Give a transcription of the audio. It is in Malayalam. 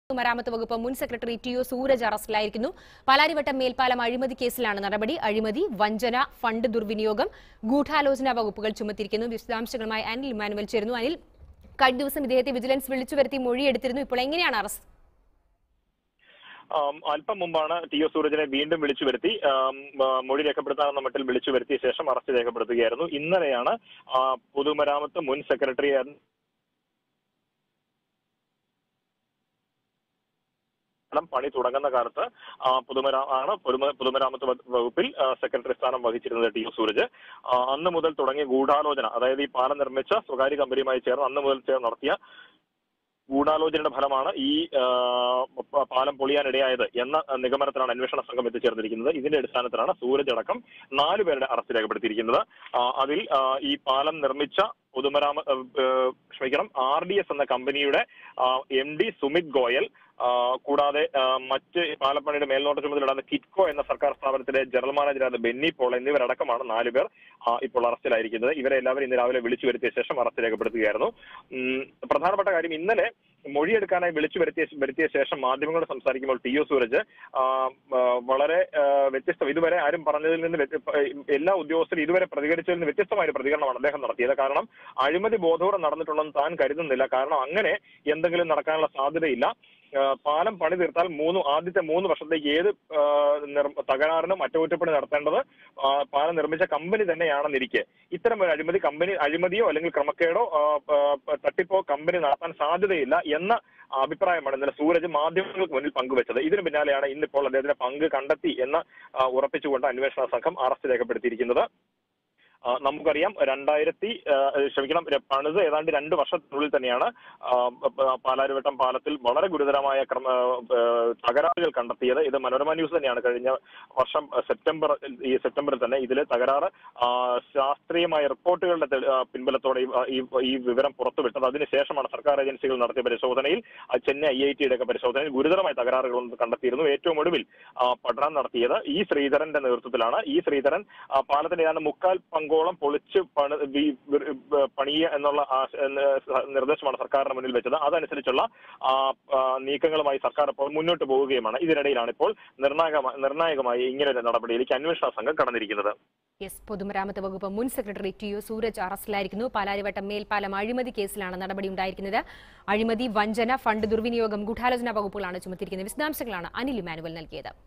പൊതുമരാമത്ത് വകുപ്പ് മുൻ സെക്രട്ടറി ടി ഒ സൂരജ് അറസ്റ്റിലായിരിക്കുന്നു പാലാരിവട്ടം മേൽപ്പാലം അഴിമതി കേസിലാണ് നടപടി അഴിമതി വഞ്ചന ഫണ്ട് ദുർവിനിയോഗം ഗൂഢാലോചന വകുപ്പുകൾ ചുമത്തിയിരിക്കുന്നു വിശദാംശങ്ങളുമായി അനിൽ ഇമാനുവൽ ചേരുന്നു അനിൽ കഴിഞ്ഞ ദിവസം ഇദ്ദേഹത്തെ വിജിലൻസ് വിളിച്ചു വരുത്തി മൊഴിയെടുത്തിരുന്നു ഇപ്പോൾ എങ്ങനെയാണ് അറസ്റ്റ് ആം, അല്പം മുമ്പാണ് ടി ഒ സൂരജിനെ വീണ്ടും വിളിച്ചു വരുത്തി ആം, ആ, മൊഴി രേഖപ്പെടുത്താനെന്ന മട്ടിൽ വിളിച്ചു വരുത്തിയ ശേഷം അറസ്റ്റ് രേഖപ്പെടുത്തുകയായിരുന്നു ഇന്നലെയാണ് ആ, പൊതുമരാമത്ത് മുൻ സെക്രട്ടറി പണി തുടങ്ങുന്ന കാലത്ത് ആ, പൊതുമരാ ആണ് പൊതുമ- പൊതുമരാമത്ത് വ- വകുപ്പിൽ ആ, സെക്രട്ടറി സ്ഥാനം വഹിച്ചിരുന്നത് ടി ഒ സൂരജ് ആ, അന്ന് മുതൽ തുടങ്ങിയ ഗൂഢാലോചന അതായത് ഈ പാലം നിർമ്മിച്ച സ്വകാര്യ കമ്പനിയുമായി ചേർന്ന് അന്ന് മുതൽ ചേർന്ന് നടത്തിയ ഗൂഢാലോചനയുടെ ഫലമാണ് ഈ ആ, പ- പാലം പൊളിയാനിടയായത് എന്ന നിഗമനത്തിലാണ് അന്വേഷണ സംഘം എത്തിച്ചേർന്നിരിക്കുന്നത് ഇതിന്റെ അടിസ്ഥാനത്തിലാണ് സൂരജ് അടക്കം നാലു പേരുടെ അറസ്റ്റ് രേഖപ്പെടുത്തിയിരിക്കുന്നത് ആ, അതിൽ ആ, ഈ പാലം നിർമ്മിച്ച പൊതുമരാമ ആ, ആ, ക്ഷമിക്കണം ആർ ഡി എസ് എന്ന കമ്പനിയുടെ എം ഡി സുമിത് ഗോയൽ ആ, കൂടാതെ ആ, മറ്റ് പാലപ്പണിയുടെ മേൽനോട്ട ചുമതലയിടാത്ത കിറ്റ്കോ എന്ന സർക്കാർ സ്ഥാപനത്തിലെ ജനറൽ മാനേജറായ ബെന്നി പോൾ എന്നിവരടക്കമാണ് നാലുപേർ ആ, ഇപ്പോൾ അറസ്റ്റിലായിരിക്കുന്നത് ഇവരെ എല്ലാവരും ഇന്ന് രാവിലെ വിളിച്ചു വരുത്തിയ ശേഷം അറസ്റ്റ് രേഖപ്പെടുത്തുകയായിരുന്നു ഉം, പ്രധാനപ്പെട്ട കാര്യം ഇന്നലെ മൊഴിയെടുക്കാനായി വിളിച്ചു വരുത്തിയ വരുത്തിയ ശേഷം മാധ്യമങ്ങളോട് സംസാരിക്കുമ്പോൾ ടി ഒ സൂരജ് ആ, ആ, വളരെ ആ, വ്യത്യസ്തം ഇതുവരെ ആരും പറഞ്ഞതിൽ നിന്ന് വ്യത്യ- എല്ലാ ഉദ്യോഗസ്ഥരും ഇതുവരെ പ്രതികരിച്ചതിൽ നിന്ന് വ്യത്യസ്തമായ ഒരു പ്രതികരണമാണ് അദ്ദേഹം നടത്തിയത് കാരണം അഴിമതി ബോധപൂർവ്വം നടന്നിട്ടുണ്ടെന്ന് താൻ കരുതുന്നില്ല കാരണം അങ്ങനെ എന്തെങ്കിലും നടക്കാനുള്ള സാധ്യതയില്ല ആ, പാലം പണി തീർത്താൽ മൂന്ന് ആദ്യത്തെ മൂന്ന് വർഷത്തേക്ക് ഏത് ആ, നിർ- തകരാറിനും അറ്റകുറ്റപ്പണി നടത്തേണ്ടത് ആ, പാലം നിർമ്മിച്ച കമ്പനി തന്നെയാണെന്നിരിക്കെ ഇത്തരം ഒരു അഴിമതി കമ്പനി അഴിമതിയോ അല്ലെങ്കിൽ ക്രമക്കേടോ ആ, ആ, തട്ടിപ്പോ കമ്പനി നടത്താൻ സാധ്യതയില്ല എന്ന അഭിപ്രായമാണ് ഇന്നലെ സൂരജ് മാധ്യമങ്ങൾക്ക് മുന്നിൽ പങ്കുവച്ചത് ഇതിന് പിന്നാലെയാണ് ഇന്നിപ്പോൾ അദ്ദേഹത്തിന്റെ പങ്ക് കണ്ടെത്തി എന്ന് ആ, ഉറപ്പിച്ചുകൊണ്ട് അന്വേഷണ സംഘം അറസ്റ്റ് രേഖപ്പെടുത്തിയിരിക്കുന്നത് ആ, നമുക്കറിയാം രണ്ടായിരത്തി ആ, ക്ഷമിക്കണം ര- പണിത് ഏതാണ്ട് രണ്ട് വർഷത്തിനുള്ളിൽ തന്നെയാണ് ആ, പ- പാലാരിവട്ടം പാലത്തിൽ വളരെ ഗുരുതരമായ ക്രമ ആ, തകരാറുകൾ കണ്ടെത്തിയത് ഇത് മനോരമ ന്യൂസ് തന്നെയാണ് കഴിഞ്ഞ വർഷം ആ, സെപ്റ്റംബർ ഈ സെപ്റ്റംബറിൽ തന്നെ ഇതിലെ തകരാറ് ആ, ശാസ്ത്രീയമായ റിപ്പോർട്ടുകളുടെ തെളി- ആ, പിൻബലത്തോടെ ഈ- ഈ ഈ വിവരം പുറത്തുവിട്ടത് അതിനുശേഷമാണ് സർക്കാർ ഏജൻസികൾ നടത്തിയ പരിശോധനയിൽ ആ, ചെന്നൈ ഐ ഐ ടിയുടെ ഒക്കെ പരിശോധനയിൽ ഗുരുതരമായ തകരാറുകൾ കണ്ടെത്തിയിരുന്നു ഏറ്റവും ഒടുവിൽ ആ, പഠനം നടത്തിയത് ഈ ശ്രീധരന്റെ നേതൃത്വത്തിലാണ് ഈ ശ്രീധരൻ ആ, പാലത്തിന്റെ ഏതാണ്ട് മുക്കാൽ പങ്കോളം പൊളിച്ച് പണി വി- വി- പണിയ എന്നുള്ള ആ, ഏഹ്, നിർദ്ദേശമാണ് സർക്കാരിന് മുന്നിൽ വെച്ചത് അതനുസരിച്ചുള്ള ആ, ആ, നീക്കങ്ങളുമായി സർക്കാർ ഇപ്പോൾ മുന്നോട്ട് പോവുകയുമാണ് ഇതിനിടയിലാണ് ഇപ്പോൾ നിർണായകമായി നിർണായകമായി ഇങ്ങനൊരു നടപടിയിലേക്ക് അന്വേഷണ സംഘം കടന്നിരിക്കുന്നത് എസ് പൊതുമരാമത്ത് വകുപ്പ് മുൻ സെക്രട്ടറി ടി ഒ സൂരജ് അറസ്റ്റിലായിരിക്കുന്നു പാലാരിവട്ടം മേൽപ്പാലം അഴിമതി കേസിലാണ് നടപടി ഉണ്ടായിരിക്കുന്നത് അഴിമതി വഞ്ചന ഫണ്ട് ദുർവിനിയോഗം ഗൂഢാലോചന വകുപ്പുകളാണ് ചുമത്തിയിരിക്കുന്നത് വിശദാംശങ്ങളാണ് അനിൽ ഇമാനുവൽ നൽകിയത്